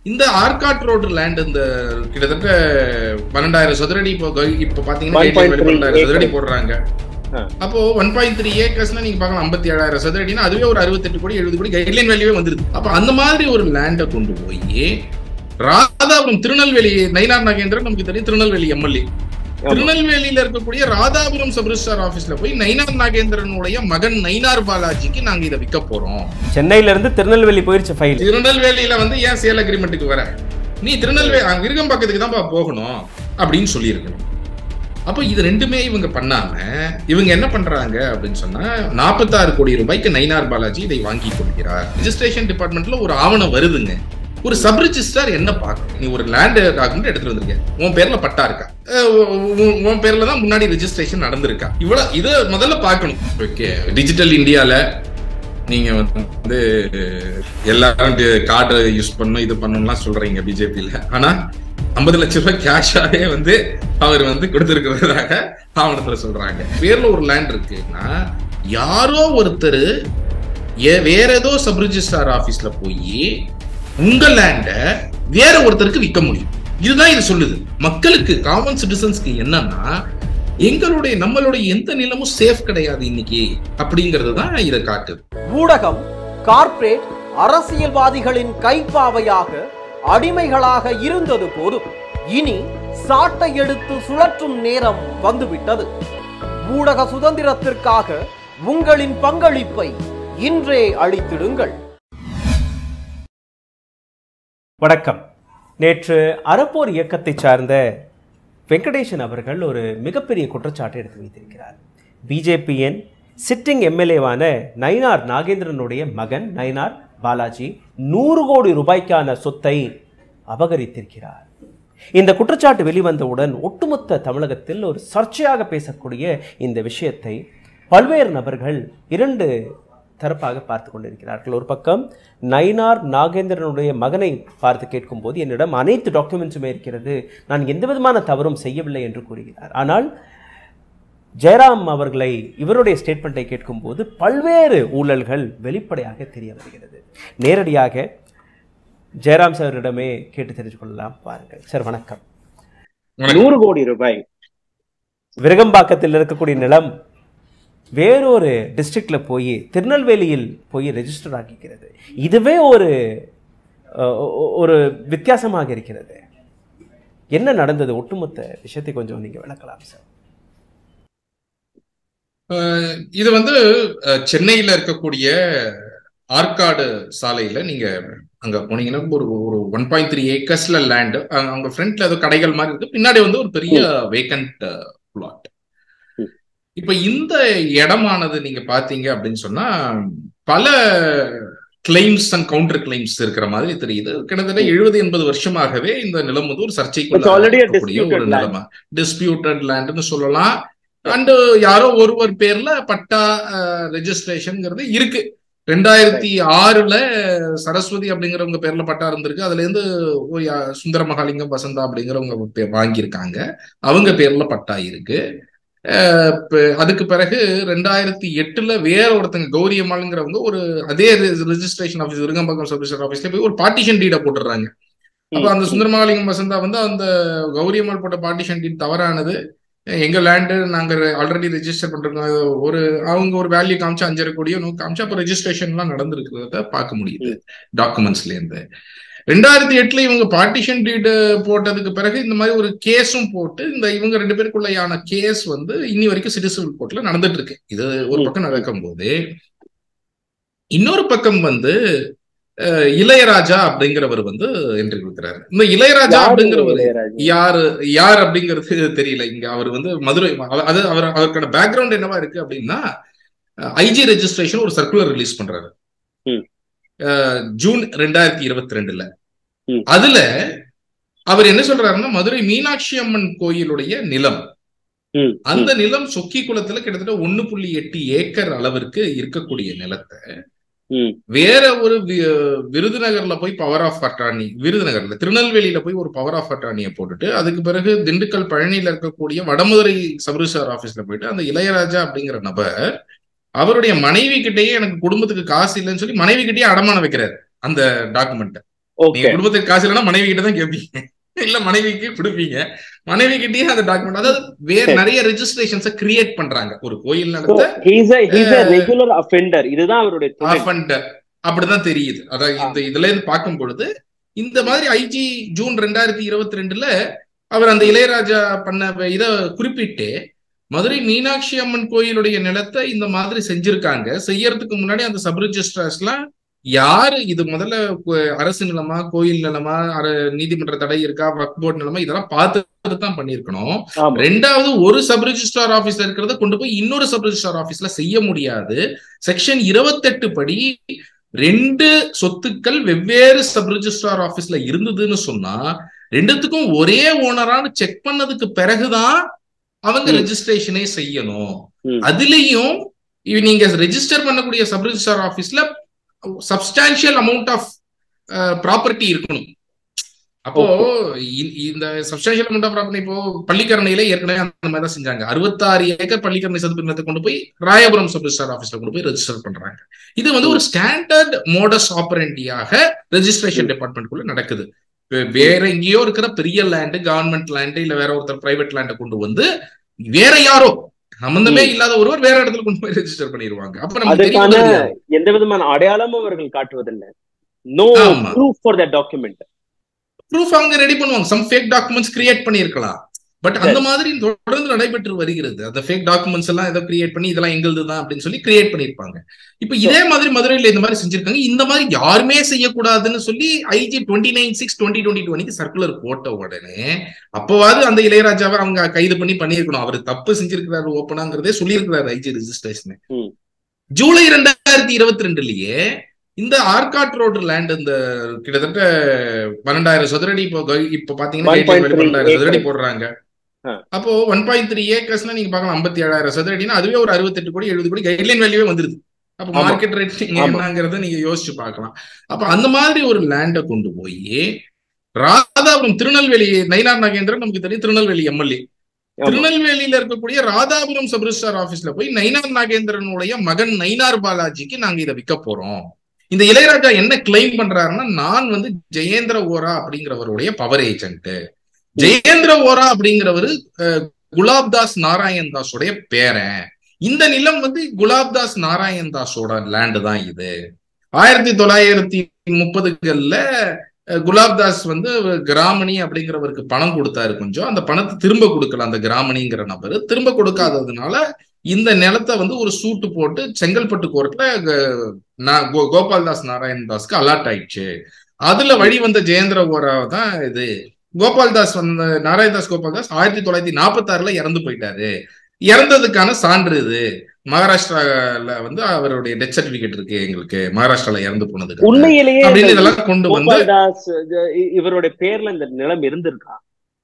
இந்த Arcot road land இந்த கிட்டத்தட்ட பன்னெண்டாயிரம் சதுரடி இப்போ கை- இப்போ பாத்தீங்கன்னா 1.3 guideline படி பன்னெண்டாயிரம் சதுரடி acre. போடுறாங்க ஆ. அப்போ ஒன் பாயிண்ட் த்ரீ ஏக்கர்ஸ்னா நீங்க பார்க்கலாம் ஐம்பத்தி ஏழாயிரம் சதுரடினா அதுவே ஒரு அறுபத்தெட்டு கோடி எழுபது கோடி கைட்லைன் வேல்யூவே வந்துருது அப்ப அந்த மாதிரி ஒரு லேண்டை கொண்டு போய் ராதாபுரம் திருநெல்வேலி நயினார் நாகேந்திரன் நமக்கு தெரியும் திருநெல்வேலி எம்எல்ஏ திருநெல்வேலியில இருக்கக்கூடிய ராதாபுரம் சப் ரிஜிஸ்டார் ஆபீஸ்ல போய் நயினார் நாகேந்திரனுடைய மகன் நயினார் பாலாஜிக்கு நாங்க இதை விற்க போறோம் சென்னையில இருந்து திருநெல்வேலி போயிருச்சு ஃபைல் திருநெல்வேலியில வந்து ஏன் சேல் அக்ரிமெண்ட்டுக்கு வர நீ திருநெல்வேலி அங்க விருகம்பாக்கத்துக்கு தான்ப்பா போகணும் அப்படின்னு சொல்லியிருக்கணும் அப்போ இது ரெண்டுமே இவங்க பண்ணாம இவங்க என்ன பண்றாங்க அப்படின்னு சொன்னா நாற்பத்தாறு கோடி ரூபாய்க்கு நயினார் பாலாஜி இதை வாங்கி கொள்கிறார் ரெஜிஸ்ட்ரேஷன் டிபார்ட்மெண்ட்ல ஒரு ஆவணம் வருதுங்க ஒரு சப் ரிஜிஸ்டார் என்ன பார்க்கணும் நீ ஒரு லேண்ட் டாக்குமெண்ட் எடுத்துட்டு வந்திருக்க உன் பேர்ல பட்டா இருக்கா அஹ் உ- உ- உன் பேர்ல தான் முன்னாடி ரெஜிஸ்ட்ரேஷன் நடந்திருக்கா இவ்வளவு இதை முதல்ல பார்க்கணும் ஓகே டிஜிட்டல் இந்தியால நீங்க வந்து எல்லாரும் கார்டு யூஸ் பண்ணணும் இது பண்ணணும்லாம் சொல்றீங்க பிஜேபியில ஆனா ஐம்பது லட்சம் ரூபாய் கேஷாவே வந்து அவர் வந்து கொடுத்திருக்கிறதாக ஆவணத்துல சொல்றாங்க பேர்ல ஒரு லேண்ட் இருக்குன்னா யாரோ ஒருத்தர் ஏ- வேற ஏதோ சப் ரிஜிஸ்டார் ஆபீஸ்ல போய் உங்க லேண்ட வேற ஒருத்தருக்கு விற்க முடியும் இதுதான் இது சொல்லுது மக்களுக்கு காமன் சிட்டிசன்ஸ்க்கு என்னன்னா எங்களுடைய நம்மளுடைய எந்த நிலமும் சேஃப் கிடையாது இன்னைக்கு அப்படிங்கிறது தான் இதை காட்டுது ஊடகம் கார்ப்பரேட் அரசியல்வாதிகளின் கைப்பாவையாக அடிமைகளாக இருந்தது போதும் இனி சாட்டை எடுத்து சுழற்றும் நேரம் வந்துவிட்டது ஊடக சுதந்திரத்திற்காக உங்களின் பங்களிப்பை இன்றே அளித்திடுங்கள் வணக்கம் நேற்று அறப்போர் இயக்கத்தை சார்ந்த வெங்கடேசன் அவர்கள் ஒரு மிகப்பெரிய குற்றச்சாட்டை எடுத்து வைத்திருக்கிறார் பிஜேபியின் சிட்டிங் எம்எல்ஏவான நயினார் நாகேந்திரனுடைய மகன் நயினார் பாலாஜி நூறு கோடி ரூபாய்க்கான சொத்தை அபகரித்திருக்கிறார் இந்த குற்றச்சாட்டு வெளிவந்தவுடன் ஒட்டுமொத்த தமிழகத்தில் ஒரு சர்ச்சையாக பேசக்கூடிய இந்த விஷயத்தை பல்வேறு நபர்கள் இரண்டு தரப்பாக பார்த்து கொண்டிருக்கிறார்கள் ஒரு பக்கம் நயினார் நாகேந்திரனுடைய மகனை பார்த்து கேட்கும்போது என்னிடம் அனைத்து டாக்குமெண்ட்ஸுமே இருக்கிறது நான் எந்த விதமான தவறும் செய்யவில்லை என்று கூறுகிறார் ஆனால் ஜெயராம் அவர்களை இவருடைய ஸ்டேட்மெண்ட்டை கேட்கும்போது பல்வேறு ஊழல்கள் வெளிப்படையாக தெரிய வருகிறது நேரடியாக ஜெயராம் சாரிடமே கேட்டு தெரிஞ்சு கொள்ளலாம் பாருங்கள் சார் வணக்கம் நூறு கோடி ரூபாய் விருகம்பாக்கத்தில் இருக்கக்கூடிய நிலம் வேறொரு டிஸ்ட்ரிக்ட்ல போய் திருநெல்வேலியில் போய் ரெஜிஸ்டர் ஆகிக்கிறது இதுவே ஒரு அஹ், ஒ- ஒரு வித்தியாசமாக இருக்கிறது என்ன நடந்தது ஒட்டுமொத்த விஷயத்தை கொஞ்சம் நீங்க விளக்கலாம் சார் அஹ் இது வந்து அஹ், சென்னையில இருக்கக்கூடிய ஆற்காடு சாலையில நீங்க அங்க போனீங்கன்னா ஒரு ஒரு ஒன் பாயிண்ட் த்ரீ ஏக்கர்ஸ்ல லேண்ட் அவங்க ஃப்ரண்ட்ல ஏதோ கடைகள் மாதிரி இருக்கு பின்னாடி வந்து ஒரு பெரிய வேக்கண்ட் பிளாட் ம். இப்ப இந்த இடமானது நீங்க பாத்தீங்க அப்படின்னு சொன்னா பல கிளைம்ஸ் அண்ட் கவுண்டர் கிளைம்ஸ் இருக்கிற மாதிரி தெரியுது கிட்டத்தட்ட எழுபது எண்பது வருஷமாகவே இந்த நிலம் வந்து ஒரு It's சர்ச்சைக்குள்ள already a இருக்கக்கூடிய ஒரு disputed land. நிலமா டிஸ்பியூட்டட் லேண்ட்னு சொல்லலாம் அண்ட் யாரோ ஒருவர் பேர்ல பட்டா ரெஜிஸ்ட்ரேஷன்ங்கிறது இருக்கு ரெண்டாயிரத்தி ஆறுல சரஸ்வதி அப்படிங்கிறவங்க பேர்ல பட்டா இருந்திருக்கு அதுல இருந்து ஓ, யா- சுந்தர மகாலிங்கம் வசந்தா அப்படிங்கிறவங்க பே- வாங்கியிருக்காங்க அவங்க பேர்ல பட்டா இருக்கு அஹ் இப்ப அதுக்கு பிறகு ரெண்டாயிரத்தி எட்டுல வேற ஒருத்தங்க கௌரி அம்மாளுங்கிறவங்க ஒரு அதே ரெஜிஸ்ட்ரேஷன் ஆஃபீஸ் விருகம்பாக்கம் சப் ஆஃபீஸ்ல போய் ஒரு பார்ட்டிஷன் டீட போட்டுடுறாங்க அப்ப அந்த சுந்தரமகாலிங்கம் வசந்தா வந்து அந்த கௌரி அம்மாள் போட்ட பார்ட்டிஷன் டீட் தவறானது எங்க லேண்டு நாங்க ஆல்ரெடி ரெஜிஸ்டர் பண்றோம் அது ஒரு அவங்க ஒரு வேல்யூ காமிச்சு அஞ்சரை கோடியோ நூறு காமிச்சு அப்ப ரெஜிஸ்ட்ரேஷன் எல்லாம் நடந்திருக்கிறத பார்க்க முடியுது டாக்குமெண்ட்ஸ்ல இருந்து ரெண்டாயிரத்தி எட்டுல இவங்க பார்ட்டிஷன் டீடு போட்டதுக்கு பிறகு இந்த மாதிரி ஒரு கேஸும் போட்டு இந்த இவங்க ரெண்டு பேருக்குள்ளையான கேஸ் வந்து இன்னி வரைக்கும் சிட்டிசன் கோர்ட்ல நடந்துட்டு இருக்கு இது ஒரு பக்கம் நடக்கும்போது இன்னொரு பக்கம் வந்து அஹ், இளையராஜா அப்படிங்கிறவர் வந்து என்று கொடுக்கிறாரு இந்த இளையராஜா யாரு அப்படிங்கிறவர் இளையராஜா? யாரு யார் அப்படிங்கிறது தெரியல இங்க அவர் வந்து மதுரை அவ- அது அவர் அவருக்கான பேக்ரவுண்ட் என்னவா இருக்கு அப்படின்னா ஐஜி ரெஜிஸ்ட்ரேஷன் ஒரு சர்க்குலர் ரிலீஸ் பண்றாரு ம். அஹ், ஜூன் ரெண்டாயிரத்தி இருபத்தி ரெண்டுல ம். அதுல அவர் என்ன சொல்றாருன்னா மதுரை மீனாட்சி அம்மன் கோயிலுடைய நிலம் ம், அந்த நிலம் சொக்கி குளத்துல கிட்டத்தட்ட ஒண்ணு புள்ளி எட்டு ஏக்கர் அளவிற்கு இருக்கக்கூடிய நிலத்தை ம், வேற ஒரு வி- விருதுநகர்ல போய் பவர் ஆஃப் அட்டார்னி விருதுநகர்ல திருநெல்வேலியில போய் ஒரு பவர் ஆஃப் அட்டார்னியை போட்டுட்டு அதுக்கு பிறகு திண்டுக்கல் பழனியில இருக்கக்கூடிய வடமதுரை சப்ரிசார் ஆபீஸ்ல போயிட்டு அந்த இளையராஜா அப்படிங்கிற நபர் அவருடைய மனைவி கிட்டயே எனக்கு குடும்பத்துக்கு காசு இல்லைன்னு சொல்லி மனைவி கிட்டயே அடமானம் வைக்கிறாரு அந்த டாக்குமெண்ட் நீங்க ஓகே குடும்பத்துக்கு காசு இல்லைன்னா மனைவி கிட்ட தான் கேட்பீங்க இல்ல மனைவிக்கு கொடுப்பீங்க மனைவி கிட்டயே அந்த டாக்குமெண்ட் அதாவது வேற சரி. நிறைய ரெஜிஸ்ட்ரேஷன்ஸ கிரியேட் பண்றாங்க ஒரு கோயில் நடத்த ஹீஸ் ஹீஸ் ரெகுலர் அஃபெண்டர் இதுதான் அவருடைய தொழில் ஆஃபண்டர் அப்படிதான் தெரியுது அதாவது இந்த இதுல இருந்து பார்க்கும் பொழுது இந்த மாதிரி ஐஜி ஜூன் ரெண்டாயிரத்தி இருபத்தி ரெண்டுல அவர் அந்த இளையராஜா பண்ண இத குறிப்பிட்டு மதுரை மீனாட்சி அம்மன் கோயிலுடைய நிலத்தை இந்த மாதிரி செஞ்சிருக்காங்க செய்யறதுக்கு முன்னாடி அந்த சப் ரிஜிஸ்ட்ரார்ஸ்லாம் யாரு இது முதல்ல கு- அரசு நிலமா கோயில் நிலமா அர- நீதிமன்ற தடை இருக்கா வக்ஃப் போர்டு நிலமா இதெல்லாம் பார்த்துட்டு தான் பண்ணியிருக்கணும் ஆமா ரெண்டாவது ஒரு சப் ரிஜிஸ்ட்ரார் ஆபீஸ்ல இருக்கிறத கொண்டு போய் இன்னொரு சப் ரிஜிஸ்ட்ரார் ஆபீஸ்ல செய்ய முடியாது செக்ஷன் இருபத்தெட்டு படி ரெண்டு சொத்துக்கள் வெவ்வேறு சப் ரிஜிஸ்ட்ரார் ஆபீஸ்ல இருந்ததுன்னு சொன்னா ரெண்டுத்துக்கும் ஒரே ஓனரான்னு செக் பண்ணதுக்கு பிறகுதான் அவங்க ம். ரெஜிஸ்ட்ரேஷனே செய்யணும் ம். அதுலயும் இவ நீங்க ரெஜிஸ்டர் பண்ணக்கூடிய சப் ரிஜிஸ்ட்ரார் ஆபீஸ்ல சப்ஸ்டான்சியல் அமௌண்ட் ஆஃப் ப்ராப்பர்ட்டி இருக்கணும் அப்போ இ- இந்த சப்ஸ்டான்சியல் அமௌண்ட் ஆஃப் ப்ராப்பர்ட்டி இப்போ பள்ளிக்கரணையில ஏற்கனவே அந்த மாதிரி தான் செஞ்சாங்க அறுபத்தாறு ஏக்கர் பள்ளிக்கரணை சதுப்பு நிலத்தை கொண்டு போய் ராயபுரம் சப் ரிஜிஸ்டார் ஆபீஸ்ல கொண்டு போய் ரெஜிஸ்டர் பண்றாங்க இது வந்து ஒரு ஸ்டாண்டர்ட் மோடஸ் ஆப்பரண்டியாக ரெஜிஸ்ட்ரேஷன் டிபார்ட்மெண்ட்குள்ள நடக்குது வே- வேற எங்கேயோ இருக்கிற பெரிய லேண்டு கவர்மெண்ட் லேண்டு இல்ல வேற ஒருத்தர் பிரைவேட் லேண்டை கொண்டு வந்து வேற யாரோ சம்பந்தமே இல்லாத ஒருவர் வேற இடத்துல கொண்டு போய் ரெஜிஸ்டர் பண்ணிடுவாங்க அப்ப நமக்கு அதுக்கான தெரியும் எந்த விதமான அடையாளமும் அவர்கள் காட்டுவதில்லை நோ ஆமா. Proof for that document proof அவங்க ரெடி பண்ணுவாங்க சம் ஃபேக் டாக்குமெண்ட்ஸ் கிரியேட் பண்ணியிருக்கலாம் பட் அந்த மாதிரி தொடர்ந்து நடைபெற்று வருகிறது அந்த ஃபேக் டாக்குமெண்ட்ஸ் எல்லாம் ஏதோ கிரியேட் பண்ணி இதெல்லாம் எங்களுது தான் அப்படின்னு சொல்லி கிரியேட் பண்ணியிருப்பாங்க இப்ப இதே மாதிரி மதுரையில இந்த மாதிரி செஞ்சிருக்காங்க இந்த மாதிரி யாருமே செய்யக்கூடாதுன்னு சொல்லி IG twenty nine six twenty twenty twenty circular போட்ட உடனே அப்போவாது அந்த இளையராஜாவை அவங்க கைது பண்ணி பண்ணியிருக்கணும் அவர் தப்பு செஞ்சிருக்கிறாரு ஓப்பனாங்கிறதே சொல்லியிருக்கிறாரு ஐஜி ரெஜிஸ்ட்ரேஷன் ம். ஜூலை ரெண்டாயிரத்தி இருபத்தி ரெண்டுலயே இந்த ஆர்காட் ரோடு லேண்ட் இந்த கிட்டத்தட்ட பன்னெண்டாயிரம் சதுரடி இப்போ க- இப்போ பாத்தீங்கன்னா 1.3 guideline படி பன்னெண்டாயிரம் சதுரடி acres. போடுறாங்க ஆ. அப்போ ஒன் பாயிண்ட் த்ரீ ஏக்கர்ஸ்னா நீங்க பார்க்கலாம் ஐம்பத்தி ஏழாயிரம் சதுரடினா அதுவே ஒரு அறுபத்தெட்டு கோடி எழுபது கோடி கைட்லைன் வேல்யூவே வந்துருது அப்ப ஆமா. மார்க்கெட் ரேட் ஆமா. என்னங்கிறத நீங்க யோசிச்சு பார்க்கலாம் அப்ப அந்த மாதிரி ஒரு லேண்டை கொண்டு போய் ராதாபுரம் திருநெல்வேலி நயினார் நாகேந்திரன் நமக்கு தெரியும் திருநெல்வேலி எம்எல்ஏ ஆமா. திருநெல்வேலியில இருக்கக்கூடிய ராதாபுரம் சப் ரிஜிஸ்டார் ஆபீஸ்ல போய் நயினார் நாகேந்திரனுடைய மகன் நயினார் பாலாஜிக்கு நாங்க இதை விற்க போறோம் இந்த இளையராஜா என்ன கிளைம் பண்றாருன்னா நான் வந்து ஜெயேந்திர ஓரா அப்படிங்கிறவருடைய பவர் ஏஜென்ட் ஜெயேந்திர ஓரா அப்படிங்கிறவரு அஹ், குலாப் தாஸ் நாராயண் தாஸோடைய பேரன் இந்த நிலம் வந்து குலாப் தாஸ் நாராயண் தாஸோட லேண்டு தான் இது ஆயிரத்தி தொள்ளாயிரத்தி முப்பதுகள்ல அஹ், குலாப் தாஸ் வந்து கிராமணி அப்படிங்கிறவருக்கு பணம் கொடுத்தாரு கொஞ்சம் அந்த பணத்தை திரும்ப கொடுக்கல அந்த கிராமணிங்கிற நபர் திரும்ப கொடுக்காததுனால இந்த நிலத்தை வந்து ஒரு சூட்டு போட்டு செங்கல்பட்டு கோர்ட்ல க- நா- கோ- கோபால்தாஸ் நாராயண் தாஸ்க்கு அலாட் ஆயிடுச்சு அதுல வழி வந்த ஜெயேந்திர ஓரா தான் இது கோபால்தாஸ் வந்த நாராயணதாஸ் கோபால்தாஸ் ஆயிரத்தி தொள்ளாயிரத்தி நாற்பத்தி ஆறுல இறந்து போயிட்டாரு இறந்ததுக்கான சான்று இது மகாராஷ்டிரால வந்து அவருடைய டெத் சர்டிபிகேட் இருக்கு எங்களுக்கு மகாராஷ்டிரால இறந்து போனதுக்கு உண்மையிலேயே அப்படின்னு இந்த இதெல்லாம் கொண்டு வந்து கோபால்தாஸ் இது- இ- இவருடைய பேர்ல இந்த நிலம் இருந்திருக்கா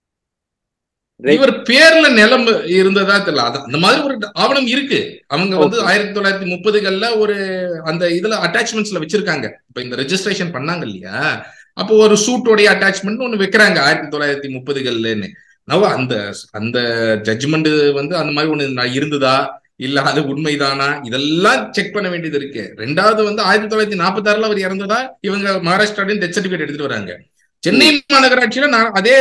Right. இவர் பேர்ல நிலம் இருந்ததா தெரியல அது அந்த மாதிரி ஒரு ஆவணம் இருக்கு அவங்க வந்து Okay. ஆயிரத்தி தொள்ளாயிரத்தி முப்பதுகள்ல ஒரு அந்த இதுல அட்டாச்மெண்ட்ஸ்ல வச்சிருக்காங்க இப்ப இந்த ரெஜிஸ்ட்ரேஷன் பண்ணாங்க இல்லையா அப்போ ஒரு சூட்டோடைய அட்டாச்மெண்ட் ஒண்ணு வைக்கிறாங்க ஆயிரத்தி தொள்ளாயிரத்தி முப்பதுகள்லன்னு நவ அந்த அந்த ஜட்ஜ்மெண்ட் வந்து அந்த மாதிரி ஒண்ணு நான் இருந்ததா இல்ல அது உண்மைதானா இதெல்லாம் செக் பண்ண வேண்டியது இருக்கு ரெண்டாவது வந்து ஆயிரத்தி தொள்ளாயிரத்தி நாற்பத்தி ஆறுல அவர் இறந்ததா இவங்க மகாராஷ்டிராலையும் டெத் சர்டிபிகேட் எடுத்துட்டு வராங்க சென்னை மாநகராட்சியில நான் அதே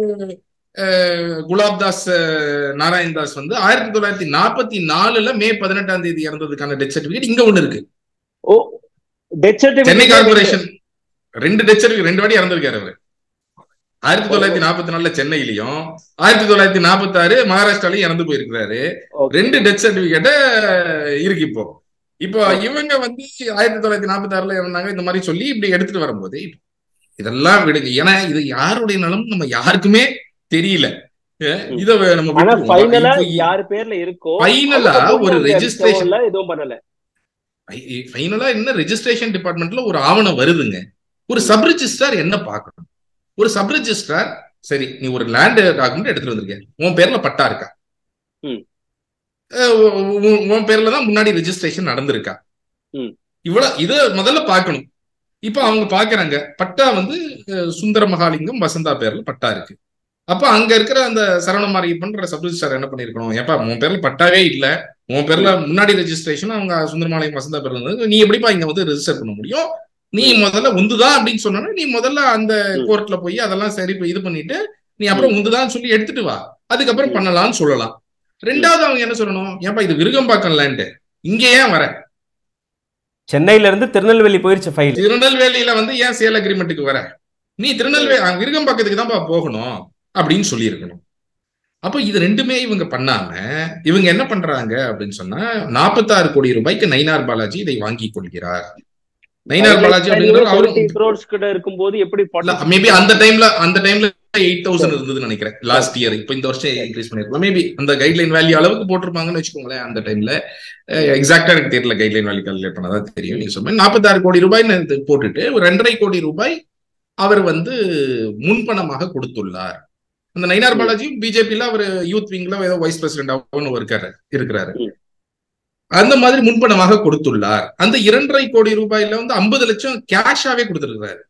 அஹ், குலாப் தாஸ் அஹ், நாராயண் தாஸ் வந்து ஆயிரத்தி தொள்ளாயிரத்தி நாற்பத்தி நாலுல மே பதினெட்டாம் தேதி இறந்ததுக்கான டெத் சர்டிபிகேட் இங்க ஒண்ணு இருக்கு ஓ டெத் சென்னை சர்டிபிகேட் கார்பரேஷன் ரெண்டு டெத் சர்டிபிகேட் ரெண்டு வாட்டி இறந்திருக்காரு அவரு ஆயிரத்தி தொள்ளாயிரத்தி நாற்பத்தி நாலுல சென்னையிலயும் ஆயிரத்தி தொள்ளாயிரத்தி நாற்பத்தி ஆறு மகாராஷ்டிராலையும் இறந்து போயிருக்கிறாரு ரெண்டு டெத் சர்டிபிகேட்ட இருக்கு இப்போ இப்போ இவங்க வந்து ஆயிரத்தி தொள்ளாயிரத்தி நாற்பத்தி ஆறுல இறந்தாங்க இந்த மாதிரி சொல்லி இப்படி எடுத்துட்டு வரும்போது இதெல்லாம் விடுங்க ஏன்னா இது யாருடைய நலம் நம்ம யாருக்குமே தெரியல அஹ் இத நம்ம ஆனா விட்டுருவோம். ஃபைனலா இப்போ இ- யார் பேர்ல இருக்கோ Finally-ஆ அவங்க ஒரு போய் registration- எல்லாம் எதுவும் பண்ணல ஃபைனலா என்ன ரெஜிஸ்ட்ரேஷன் டிபார்ட்மெண்ட்ல ஒரு ஆவணம் வருதுங்க ஒரு சப் ரிஜிஸ்ட்ரார் என்ன பார்க்கணும் ஒரு சப் ரிஜிஸ்ட்ரார் சரி நீ ஒரு லேண்ட் டாக்குமெண்ட் எடுத்துட்டு வந்திருக்க உன் பேர்ல பட்டா இருக்கா ம். அஹ் உ- உ- உன் பேர்ல தான் முன்னாடி ரெஜிஸ்ட்ரேஷன் நடந்திருக்கா ம். இவ்வளவு இத முதல்ல பார்க்கணும் இப்ப அவங்க பாக்குறாங்க பட்டா வந்து அஹ், சுந்தர மகாலிங்கம் வசந்தா பேர்ல பட்டா இருக்கு அப்ப அங்க இருக்கிற அந்த சரவணமாரியப்பன்ற சப் ரிஜிஸ்ட்ரார் என்ன பண்ணிருக்கணும் ஏப்பா உன் பேர்ல பட்டாவே இல்ல உன் பேர்ல முன்னாடி ரெஜிஸ்ட்ரேஷன் அவங்க சுந்தரமாலயம் வசந்தா பேர்ல இருந்தது நீ எப்படிப்பா இங்க வந்து ரெஜிஸ்டர் பண்ண முடியும் நீ முதல்ல உந்துதான் அப்படின்னு சொன்னா நீ முதல்ல அந்த ம். கோர்ட்ல போய் அதெல்லாம் சரி இப்ப இது பண்ணிட்டு நீ அப்புறம் உந்துதான் சொல்லி எடுத்துட்டு வா அதுக்கப்புறம் ம். பண்ணலாம்னு சொல்லலாம் ரெண்டாவது அவங்க என்ன சொல்லணும் ஏன்பா இது விருகம்பாக்கம் லேண்டு இங்க ஏன் வர சென்னையில இருந்து திருநெல்வேலி போயிருச்சு ஃபைல் திருநெல்வேலியில வந்து ஏன் சேல் அக்ரிமெண்ட்டுக்கு வர நீ திருநெல்வேலி அங்க விருகம்பாக்கத்துக்கு தான்ப்பா போகணும் அப்படின்னு சொல்லியிருக்கணும் அப்போ இது ரெண்டுமே இவங்க பண்ணாம இவங்க என்ன பண்றாங்க அப்படின்னு சொன்னா நாற்பத்தாறு கோடி ரூபாய்க்கு நயினார் பாலாஜி இதை வாங்கி கொள்கிறார் நயினார் பாலாஜி அப்படிங்கிறவர் அவரும் crores கிட்ட இருக்கும்போது எப்படி மேபி அந்த டைம்ல அந்த டைம்ல எயிட் தௌசண்ட் இருந்ததுன்னு நினைக்கிறேன் லாஸ்ட் இயர் இப்போ இந்த வருஷம் இன்க்ரீஸ் பண்ணிருக்கலாம் மேபி அந்த கைட்லைன் வேல்யூ அளவுக்கு போட்டிருப்பாங்கன்னு வச்சுக்கோங்களேன் அந்த டைம்ல எக்ஸாக்டா எனக்கு தெரியல கைட்லைன் வேல்யூ கால்குலேட் பண்ணாதான் தெரியும் நீங்க சொன்ன நாற்பத்தாறு கோடி ரூபாய் போட்டுட்டு ஒரு ரெண்டரை கோடி ரூபாய் அவர் வந்து முன்பணமாக கொடுத்துள்ளார் அந்த நயினார் பாலாஜியும் பிஜேபியில அவர் யூத் விங்ல ஏதோ வைஸ் பிரசிடென்டாகவும் இருக்காரு இருக்கிறாரு ம். அந்த மாதிரி முன்பணமாக கொடுத்துள்ளார் அந்த இரண்டரை கோடி ரூபாயில வந்து ஐம்பது லட்சம் கேஷாவே கொடுத்திருக்கிறாரு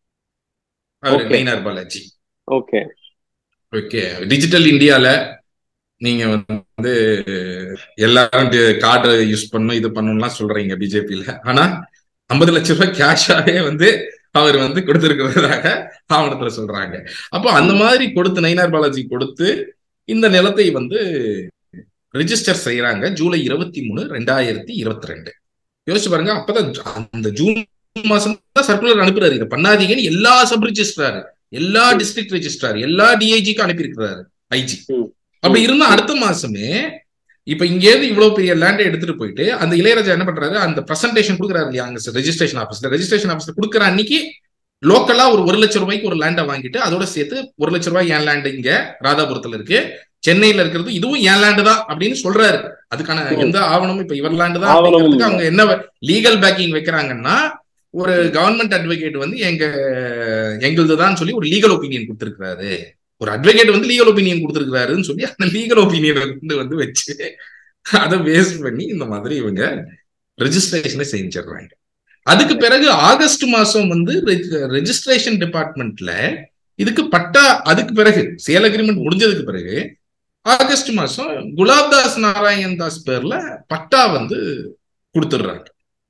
அவர் Okay. Nainar Balaji okay okay digital இந்தியால நீங்க வந்து எல்லாரும் கார்டு யூஸ் பண்ணணும் இது பண்ணணும்லாம் சொல்றீங்க பிஜேபியில ஆனா ஐம்பது லட்சம் ரூபாய் கேஷாவே வந்து அவர் வந்து கொடுத்திருக்கிறதாக ஆவணத்துல சொல்றாங்க அப்போ அந்த மாதிரி கொடுத்து நயினார் பாலாஜி கொடுத்து இந்த நிலத்தை வந்து ரிஜிஸ்டர் செய்யறாங்க ஜூலை இருபத்தி மூணு ரெண்டாயிரத்தி இருபத்தி ரெண்டு யோசிச்சு பாருங்க அப்பதான் அந்த ஜூன் மாசம் தான் சர்க்குலர் அனுப்புறாரு இதை பண்ணாதீங்கன்னு எல்லா சப் ரிஜிஸ்ட்ரார் எல்லா டிஸ்ட்ரிக்ட் ரெஜிஸ்ட்ரார் எல்லா டிஐஜிக்கும் அனுப்பியிருக்கிறாரு ஐஜி ம். அப்படி இருந்தா அடுத்த மாசமே இப்ப இங்க இருந்து இவ்வளவு பெரிய லேண்டை எடுத்துட்டு போயிட்டு அந்த இளையராஜா என்ன பண்றாரு அந்த பிரசன்டேஷன் கொடுக்குறாரு இல்லையா அங்க ரெஜிஸ்ட்ரேஷன் ஆஃபீஸ்ல ரெஜிஸ்ட்ரேஷன் ஆஃபீஸ்ல கொடுக்குற அன்னைக்கு லோக்கலா ஒரு ஒரு லட்சம் ரூபாய்க்கு ஒரு லேண்டை வாங்கிட்டு அதோட சேர்த்து ஒரு லட்சம் ரூபாய் என் லேண்ட் இங்க ராதாபுரத்துல இருக்கு சென்னையில இருக்கிறது இதுவும் என் லேண்டு தான் அப்படின்னு சொல்றாரு அதுக்கான ம். எந்த ஆவணமும் இப்ப இவர் லேண்டு தான் ஆவணமும் அப்படிங்கிறதுக்கு அவங்க என்ன லீகல் பேக்கிங் வைக்கிறாங்கன்னா ஒரு கவர்மெண்ட் அட்வொகேட் வந்து எங்க எங்களுது தான் சொல்லி ஒரு லீகல் ஒப்பீனியன் கொடுத்திருக்கிறாரு ஒரு அட்வொகேட் வந்து லீகல் ஒப்பீனியன் கொடுத்திருக்கிறாருன்னு சொல்லி அந்த லீகல் ஒப்பீனியன் வந்து வந்து வச்சு அதை வேஸ்ட் பண்ணி இந்த மாதிரி இவங்க ரெஜிஸ்ட்ரேஷனை செஞ்சிடுறாங்க அதுக்கு பிறகு ஆகஸ்ட் மாசம் வந்து ரெஜிஸ்ட்ரேஷன் டிபார்ட்மெண்ட்ல இதுக்கு பட்டா அதுக்கு பிறகு சேல் அக்ரிமெண்ட் முடிஞ்சதுக்கு பிறகு ஆகஸ்ட் மாசம் குலாப்தாஸ் நாராயண் தாஸ் பேர்ல பட்டா வந்து கொடுத்துடுறாங்க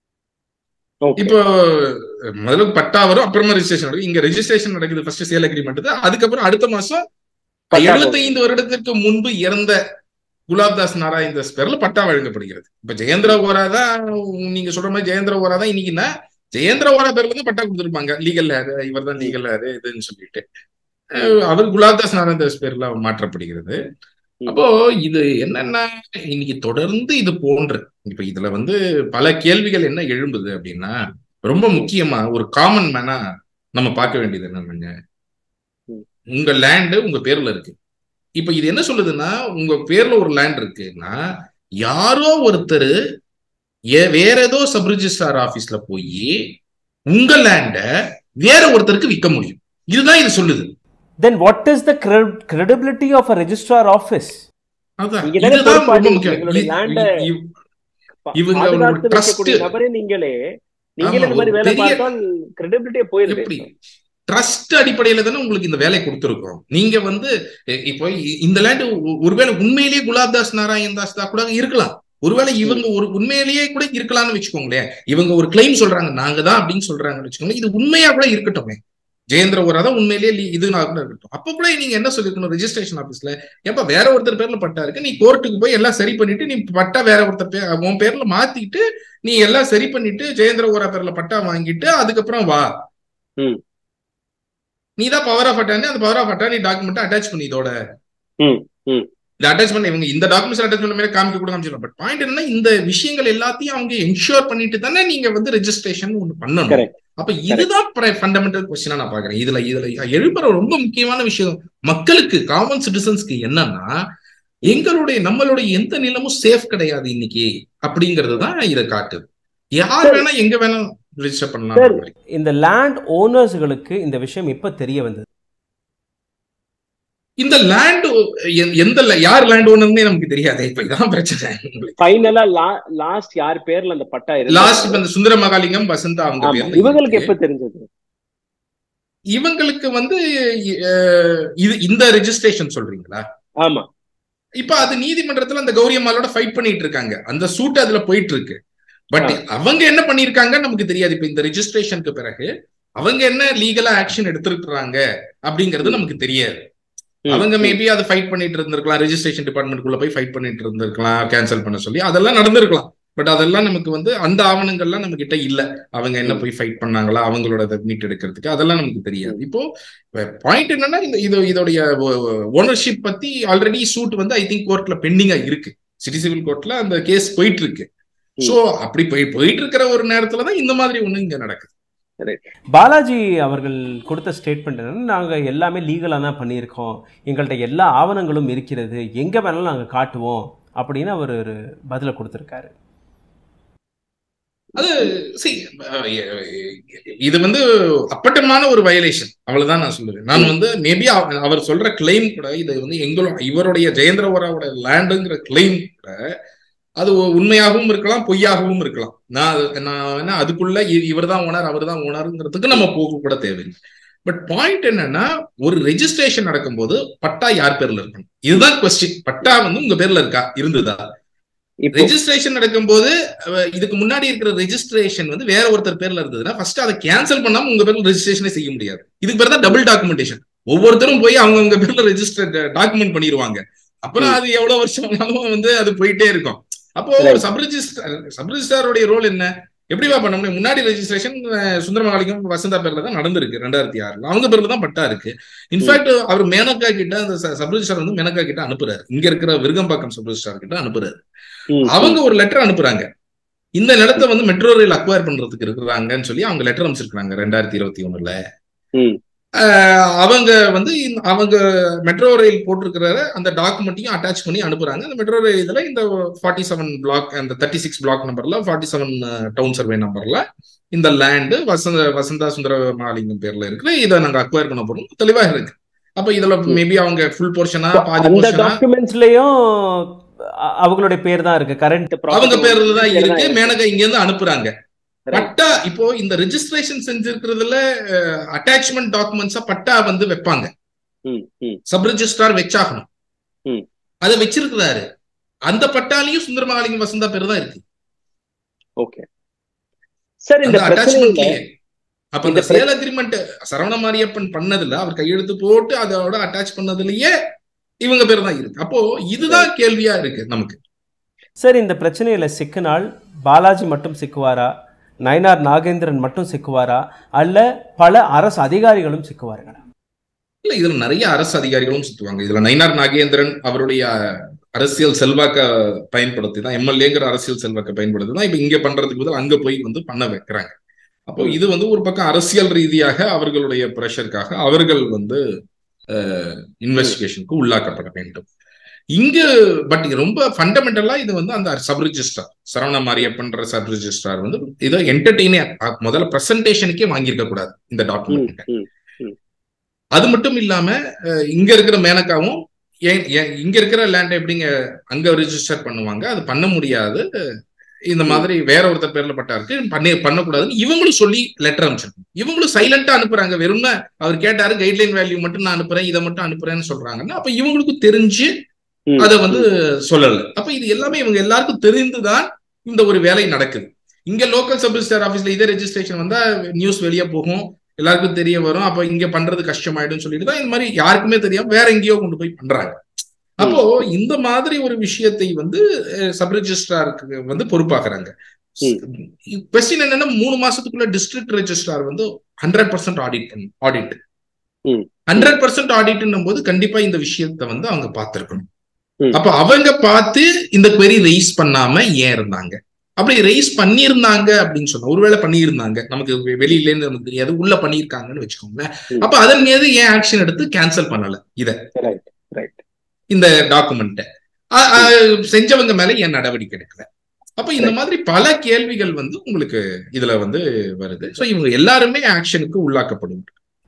ஓகே இப்போ முதல்ல பட்டா வரும் அப்புறமா ரெஜிஸ்ட்ரேஷன் நடக்கும் இங்க ரெஜிஸ்ட்ரேஷன் நடக்குது ஃபர்ஸ்ட் சேல் அக்ரிமெண்ட் தான் அதுக்கப்புறம் அடுத்த மாசம் பட்டா எழுபத்தைந்து வருடத்திற்கு முன்பு இறந்த குலாப்தாஸ் நாராயண் தாஸ் பேர்ல பட்டா வழங்கப்படுகிறது இப்ப ஜெயேந்திர ஓரா தான் நீங்க சொல்ற மாதிரி ஜெயேந்திர ஓரா தான் இன்னைக்குன்னா ஜெயேந்திர ஓரா பேர்ல இருந்து பட்டா கொடுத்துருப்பாங்க லீகல் ஹேரு இவர் தான் லீகல் ஹேரு இதுன்னு சொல்லிட்டு அஹ் அவர் குலாப்தாஸ் நாராயண் தாஸ் பேர்ல மாற்றப்படுகிறது அப்போ இது என்னன்னா இன்னைக்கு தொடர்ந்து இது போன்று இப்ப இதுல வந்து பல கேள்விகள் என்ன எழும்புது அப்படின்னா ரொம்ப முக்கியமா ஒரு காமன் மேனா நம்ம பார்க்க வேண்டியது என்னன்னு ம். உங்க லேண்டு உங்க பேர்ல இருக்கு இப்ப இது என்ன சொல்லுதுன்னா உங்க பேர்ல ஒரு லேண்ட் இருக்குன்னா யாரோ ஒருத்தர் வேற ஏதோ சப் ரிஜிஸ்ட்ரார் ஆபீஸ்ல போய் உங்க லேண்ட வேற ஒருத்தருக்கு விற்க முடியும் இதுதான் இது சொல்லுது then what is the credibility of a registrar office அதான் இங்க தானே இதுதான் ரொம்ப பொறுப்பாளி. முக்கியம் எங்களுடைய இ- land அ இ- இவங்க ஒரு பாதுகாத்து trust. வைக்கக்கூடிய நபரே நீங்களே நீங்களே ஆமா, இந்த மாதிரி ஒரு வேலை பெரிய- பார்த்தால் கிரெடிபிலிட்டியே போயிருது எப்படி ட்ரஸ்ட் அடிப்படையில தானே உங்களுக்கு இந்த வேலை கொடுத்துருக்கோம் நீங்க வந்து எ- இப்போ இ- இந்த லேண்ட் ஒருவேளை உண்மையிலேயே குலாப்தாஸ் நாராயண் தாஸ் தான் கூட இருக்கலாம் ஒருவேளை இவங்க ஒரு உண்மையிலேயே கூட இருக்கலாம்னு வச்சுக்கோங்களேன் இவங்க ஒரு கிளைம் சொல்றாங்க நாங்க தான் அப்படின்னு சொல்றாங்கன்னு வச்சுக்கோங்களேன் இது உண்மையா கூட இருக்கட்டுமே ஜெயேந்திர ஓரா தான் உண்மையிலேயே லீ- இது நான் கூட இருக்கட்டும் அப்ப கூட நீங்க என்ன சொல்லிருக்கணும் ரெஜிஸ்ட்ரேஷன் ஆபீஸ்ல எப்ப வேற ஒருத்தர் பேர்ல பட்டா இருக்கு நீ கோர்ட்டுக்கு போய் எல்லாம் சரி பண்ணிட்டு நீ பட்டா வேற ஒருத்தர் பேர் உன் பேர்ல மாத்திட்டு நீ எல்லாம் சரி பண்ணிட்டு ஜெயேந்திர ஓரா பேர்ல பட்டா வாங்கிட்டு அதுக்கப்புறம் வா ம். நீ தான் பவர் ஆஃப் அட்டானி அந்த power of attorney document attach பண்ணி இதோட ம், ம். இந்த அட்டாச் பண்ண இவங்க இந்த டாக்குமெண்ட்ஸ் அட்டாச் பண்ண மாதிரி காமிக்க கூட காமிச்சிடலாம் பட் பாயிண்ட் என்னன்னா இந்த விஷயங்கள் எல்லாத்தையும் அவங்க என்ஷூர் பண்ணிட்டு தானே நீங்க வந்து ரெஜிஸ்ட்ரேஷன் ஒண்ணு பண்ணணும் Correct. அப்ப இதுதான் ஃபண்டமெண்டல் கொஸ்டினா நான் பாக்குறேன் இதுல இதுல எழுப்புற ரொம்ப முக்கியமான விஷயம் மக்களுக்கு காமன் சிட்டிசன்ஸ்க்கு என்னன்னா எங்களுடைய நம்மளுடைய எந்த நிலமும் சேஃப் கிடையாது இன்னைக்கு அப்படிங்கிறது தான் இதை காட்டுது யார் வேணா எங்க வேணா ரெஜிஸ்டர் பண்ணலாம் இந்த லேண்ட் ஓனர்ஸ்களுக்கு இந்த விஷயம் இப்ப தெரிய வந்தது இந்த லேண்ட் எந்த la- யார் லேண்ட் ஓனர்னே நமக்கு தெரியாது இப்ப இதான் பிரச்சனை உங்களுக்கு ஃபைனலா லாஸ்ட் யார் பேர்ல அந்த பட்டா இருக்கு லாஸ்ட் இப்ப இந்த சுந்தர மகாலிங்கம் வசந்தா அவங்க ஆமா பேர்ல இவங்களுக்கு இருக்கு. எப்ப தெரிஞ்சது இவங்களுக்கு வந்து அஹ், இது இந்த ரெஜிஸ்ட்ரேஷன் சொல்றீங்களா ஆமா இப்ப அது நீதிமன்றத்துல அந்த கௌரி அம்மாளோட ஃபைட் பண்ணிட்டு இருக்காங்க அந்த சூட் அதுல போயிட்டு இருக்கு பட் அவங்க என்ன பண்ணிருக்காங்கன்னு நமக்கு தெரியாது இப்ப இந்த ரெஜிஸ்ட்ரேஷனுக்கு பிறகு அவங்க என்ன லீகலா ஆக்ஷன் எடுத்திருக்கிறாங்க அப்படிங்கிறது நமக்கு தெரியாது அவங்க மேபி அதை ஃபைட் பண்ணிட்டு இருந்திருக்கலாம் ரெஜிஸ்ட்ரேஷன் டிபார்ட்மெண்ட்குள்ள போய் ஃபைட் பண்ணிட்டு இருந்திருக்கலாம் கேன்சல் பண்ண சொல்லி அதெல்லாம் நடந்திருக்கலாம் பட் அதெல்லாம் நமக்கு வந்து அந்த ஆவணங்கள்லாம் நம்ம கிட்ட இல்ல அவங்க என்ன போய் ஃபைட் பண்ணாங்களா அவங்களோட மீட் எடுக்கிறதுக்கு அதெல்லாம் நமக்கு தெரியாது இப்போ பாயிண்ட் என்னன்னா இந்த இது இதோடைய ஓனர்ஷிப் பத்தி ஆல்ரெடி சூட் வந்து ஐ திங்க் கோர்ட்ல பெண்டிங்கா இருக்கு சிட்டி சிவில் கோர்ட்ல அந்த கேஸ் போயிட்டு இருக்கு சோ அப்படி போய் போயிட்டு இருக்கிற ஒரு நேரத்துலதான் இந்த மாதிரி ஒண்ணு இங்க நடக்குது பாலாஜி அவர்கள் கொடுத்த ஸ்டேட்மெண்ட் என்னன்னா நாங்கள் எல்லாமே லீகலாக தான் பண்ணியிருக்கோம் எங்கள்கிட்ட எல்லா ஆவணங்களும் இருக்கிறது எங்கே வேணாலும் நாங்கள் காட்டுவோம் அப்படின்னு அவர் ஒரு பதிலை கொடுத்துருக்காரு அது see, அஹ், இது வந்து அப்பட்டமான ஒரு வயலேஷன் அவ்வளவுதான் நான் சொல்லுவேன் நான் வந்து மேபி அவர் சொல்ற கிளைம் கூட இது வந்து எங்களோட இவருடைய ஜெயேந்திர ஓராவோட லேண்டுங்கிற கிளைம் கூட அது உண்மையாகவும் இருக்கலாம் பொய்யாகவும் இருக்கலாம் நான் அது- நான் என்ன அதுக்குள்ள இவர் தான் ஓனர் அவர் தான் ஓனருங்கிறதுக்கு நம்ம போக கூட தேவையில்லை பட் பாயிண்ட் என்னன்னா ஒரு ரெஜிஸ்ட்ரேஷன் நடக்கும்போது பட்டா யார் பேர்ல இருக்கணும் இதுதான் கொஸ்டின் பட்டா வந்து உங்க பேர்ல இருக்கா இருந்ததா இப்போ ரெஜிஸ்ட்ரேஷன் நடக்கும்போது அஹ், இதுக்கு முன்னாடி இருக்கிற ரெஜிஸ்ட்ரேஷன் வந்து வேற ஒருத்தர் பேர்ல இருந்ததுன்னா ஃபர்ஸ்ட் அதை கேன்சல் பண்ணாம உங்க பேர்ல ரெஜிஸ்ட்ரேஷனே செய்ய முடியாது இதுக்கு பேர் தான் டபுள் டாக்குமெண்டேஷன் ஒவ்வொருத்தரும் போய் அவங்கவுங்க பேர்ல ரெஜிஸ்டர் டாக்குமெண்ட் பண்ணிடுவாங்க அப்புறம் அது எவ்வளவு வருஷம் ஆனாலும் வந்து அது போயிட்டே இருக்கும் அப்போ ஒரு சப் ரெஜிஸ்டர் சப் ரெஜிஸ்டாரோடைய ரோல் என்ன எப்படிவா பண்ண முடியும் முன்னாடி ரெஜிஸ்ட்ரேஷன் சுந்தரமகாலிங்கம் வசந்தா பேர்ல தான் நடந்திருக்கு ரெண்டாயிரத்தி ஆறுல அவங்க பேர்ல தான் பட்டா இருக்கு இன்ஃபேக்ட் அவர் மேனகா கிட்ட அந்த சப் ரெஜிஸ்டார் வந்து மேனகா கிட்ட அனுப்புறாரு இங்க இருக்கிற விருகம்பாக்கம் சப் ரெஜிஸ்டார் கிட்ட அனுப்புறாரு ம், அவங்க ஒரு லெட்டர் அனுப்புறாங்க இந்த நிலத்தை வந்து மெட்ரோ ரயில் அக்வயர் பண்றதுக்கு இருக்கிறாங்கன்னு சொல்லி அவங்க லெட்டர் அனுப்பிச்சிருக்காங்க ரெண்டாயிரத்தி இருபத்தி ஒண்ணுல ம். ஆஹ் அவங்க வந்து இந்த- அவங்க மெட்ரோ ரயில் போட்டிருக்கிற அந்த டாக்குமெண்ட்டையும் அட்டாச் பண்ணி அனுப்புறாங்க அந்த மெட்ரோ ரயில் இதுல இந்த ஃபார்ட்டி செவன் பிளாக் அந்த தேர்ட்டி சிக்ஸ் பிளாக் நம்பர்ல ஃபார்ட்டி செவன் டவுன் சர்வே நம்பர்ல இந்த லேண்டு வசந்த வசந்தா சுந்தர மாலிங்கம் பேர்ல இருக்கு இதை நாங்க அக்வயர் பண்ண போறோம் தெளிவா இருக்கு அப்ப இதுல மேபி அவங்க ஃபுல் போர்ஷனா பாதி அந்த போர்ஷனா டாக்குமெண்ட்ஸ்லயும் அவங்களுடைய பேர் தான் இருக்கு கரண்ட் அவங்க பேர்ல தான் இருக்கு இருக்கு. மேனகா இங்க இருந்து அனுப்புறாங்க Right. பட்டா இப்போ இந்த ரெஜிஸ்ட்ரேஷன் செஞ்சிருக்கிறதுல அட்டாச்மெண்ட் டாக்குமெண்ட்ஸா பட்டா வந்து வைப்பாங்க ம், ம், சப் ரெஜிஸ்ட்ரார் வச்சாகணும் ம். அதை வச்சிருக்கிறாரு அந்த பட்டாலையும் சுந்தரமகாலிங்கம் வசந்தா பேர் தான் இருக்கு ஓகே சார் இந்த அந்த பிரச்சனையில அட்டாச்மெண்ட் அப்ப இந்த இந்த சேல் அக்ரிமெண்ட் சரவண மாரியப்பன் பண்ணதுல அவர் கையெழுத்து போட்டு அதோட அட்டாச் பண்ணதுலயே இவங்க பேர் தான் இருக்கு அப்போ இதுதான் கேள்வியா இருக்கு நமக்கு சார் இந்த பிரச்சனையில சிக்கினால் பாலாஜி மட்டும் சிக்குவாரா நயனார் நாகேந்திரன் மட்டும் சிக்குவாரா அல்ல பல அரசு அதிகாரிகளும் சிக்குவார்களா இல்ல இதுல நிறைய அரசு அதிகாரிகளும் சுத்துவாங்க இதுல நயினார் நாகேந்திரன் அவருடைய அரசியல் செல்வாக்க பயன்படுத்தி தான் எம்எல்ஏங்கிற அரசியல் செல்வாக்க பயன்படுத்தி தான் இப்ப இங்க பண்றதுக்கு பதில் அங்க போய் வந்து பண்ண வைக்கிறாங்க அப்போ இது வந்து ஒரு பக்கம் அரசியல் ரீதியாக அவர்களுடைய பிரஷருக்காக அவர்கள் வந்து இன்வெஸ்டிகேஷனுக்கு உள்ளாக்கப்பட வேண்டும் இங்க பட் ரொம்ப ஃபண்டமெண்டலா இது வந்து அந்த சப் ரிஜிஸ்ட்ரார் சரவண மாரியப்பன்ற சப் ரிஜிஸ்ட்ரார் வந்து இதை என்டர்டெயினே முதல்ல பிரசன்டேஷனுக்கே வாங்கியிருக்க கூடாது இந்த ம், டாக்குமெண்ட் ம், அது மட்டும் இல்லாம அஹ், இங்க இருக்கிற மேனக்காவும் ஏன் ஏன் இங்க இருக்கிற லேண்ட் எப்படிங்க அங்க ரெஜிஸ்டர் பண்ணுவாங்க அது பண்ண முடியாது இந்த மாதிரி வேற ஒருத்தர் பேர்ல பட்டா இருக்கு பண்ணி பண்ணக்கூடாதுன்னு இவங்களும் சொல்லி லெட்டர் அனுப்பிச்சிருக்காங்க இவங்களும் சைலண்டா அனுப்புறாங்க வெறும்னா அவர் கேட்டாரு கைட்லைன் வேல்யூ மட்டும் நான் அனுப்புறேன் இதை மட்டும் அனுப்புறேன்னு சொல்றாங்கன்னா அப்ப இவங்களுக்கும் தெரிஞ்சு ம், அதை வந்து சொல்லல அப்ப இது எல்லாமே இவங்க எல்லாருக்கும் தெரிந்துதான் இந்த ஒரு வேலை நடக்குது இங்க லோக்கல் சப் ரிஜிஸ்டர் ஆபீஸ்ல இதே ரெஜிஸ்ட்ரேஷன் வந்தா நியூஸ் வெளியே போகும் எல்லாருக்கும் தெரிய வரும் அப்ப இங்க பண்றது கஷ்டமாயிடும் சொல்லிட்டு தான் இந்த மாதிரி யாருக்குமே தெரியாம வேற எங்கேயோ கொண்டு போய் பண்றாங்க அப்போ இந்த மாதிரி ஒரு விஷயத்தை வந்து சப் ரெஜிஸ்ட்ராருக்கு வந்து பொறுப்பாக்குறாங்க கொஸ்டின் என்னன்னா மூணு மாசத்துக்குள்ள டிஸ்ட்ரிக்ட் ரெஜிஸ்ட்ரார் வந்து ஹண்ட்ரட் பர்சன்ட் ஆடிட் பண்ணும் ஆடிட் ம். ஹண்ட்ரட் பர்சன்ட் ஆடிட்னும் போது கண்டிப்பா இந்த விஷயத்தை வந்து அவங்க பார்த்திருக்கணும் ம். அப்ப அவங்க பார்த்து இந்த query ரைஸ் பண்ணாம ஏன் இருந்தாங்க அப்படி ரைஸ் பண்ணியிருந்தாங்க அப்படின்னு சொன்னா ஒருவேளை பண்ணியிருந்தாங்க நமக்கு வெ- வெளியில இருந்து நமக்கு தெரியாது உள்ள பண்ணியிருக்காங்கன்னு வச்சுக்கோங்களேன் ம். அப்ப அதன் மீது ஏன் ஆக்ஷன் எடுத்து கேன்சல் பண்ணல இத ரைட் ரைட் இந்த டாக்குமெண்ட்டை செஞ்சவங்க மேல ஏன் நடவடிக்கை எடுக்கல அப்ப இந்த மாதிரி பல கேள்விகள் வந்து உங்களுக்கு இதுல வந்து வருது சோ இவங்க எல்லாருமே ஆக்ஷனுக்கு உள்ளாக்கப்படும்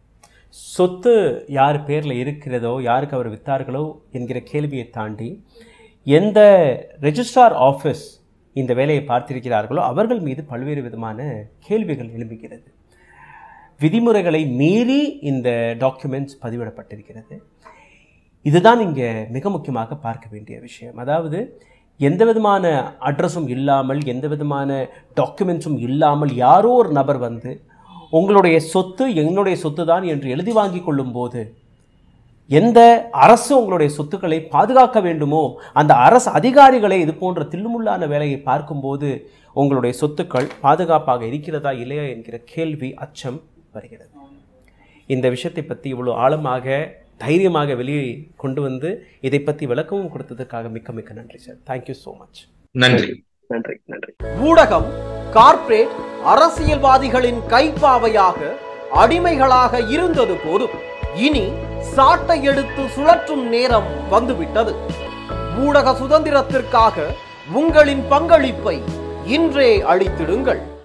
சொத்து யார் பேரில் இருக்கிறதோ யாருக்கு அவர் வித்தார்களோ என்கிற கேள்வியை தாண்டி எந்த ரெஜிஸ்ட்ரார் ஆஃபீஸ் இந்த வேலையை பார்த்திருக்கிறார்களோ அவர்கள் மீது பல்வேறு விதமான கேள்விகள் எழும்புகிறது விதிமுறைகளை மீறி இந்த டாக்குமெண்ட்ஸ் பதிவிடப்பட்டிருக்கிறது இதுதான் இங்கே மிக முக்கியமாக பார்க்க வேண்டிய விஷயம் அதாவது எந்த விதமான அட்ரஸும் இல்லாமல் எந்த விதமான டாக்குமெண்ட்ஸும் இல்லாமல் யாரோ ஒரு நபர் வந்து உங்களுடைய சொத்து என்னுடைய சொத்து தான் என்று எழுதி வாங்கி கொள்ளும்போது எந்த அரசு உங்களுடைய சொத்துக்களை பாதுகாக்க வேண்டுமோ அந்த அரசு அதிகாரிகளை இது போன்ற தில்லுமுள்ளான வேலையை பார்க்கும்போது உங்களுடைய சொத்துக்கள் பாதுகாப்பாக இருக்கிறதா இல்லையா என்கிற கேள்வி அச்சம் வருகிறது இந்த விஷயத்தை பற்றி இவ்வளோ ஆழமாக தைரியமாக வெளியே கொண்டு வந்து இதை பற்றி விளக்கமும் கொடுத்ததுக்காக மிக்க மிக்க நன்றி சார் தேங்க்யூ ஸோ மச் நன்றி நன்றி நன்றி ஊடகம் கார்ப்பரேட் அரசியல்வாதிகளின் கைப்பாவையாக அடிமைகளாக இருந்தது போதும் இனி சாட்டை எடுத்து சுழற்றும் நேரம் வந்துவிட்டது ஊடக சுதந்திரத்திற்காக உங்களின் பங்களிப்பை இன்றே அளித்திடுங்கள்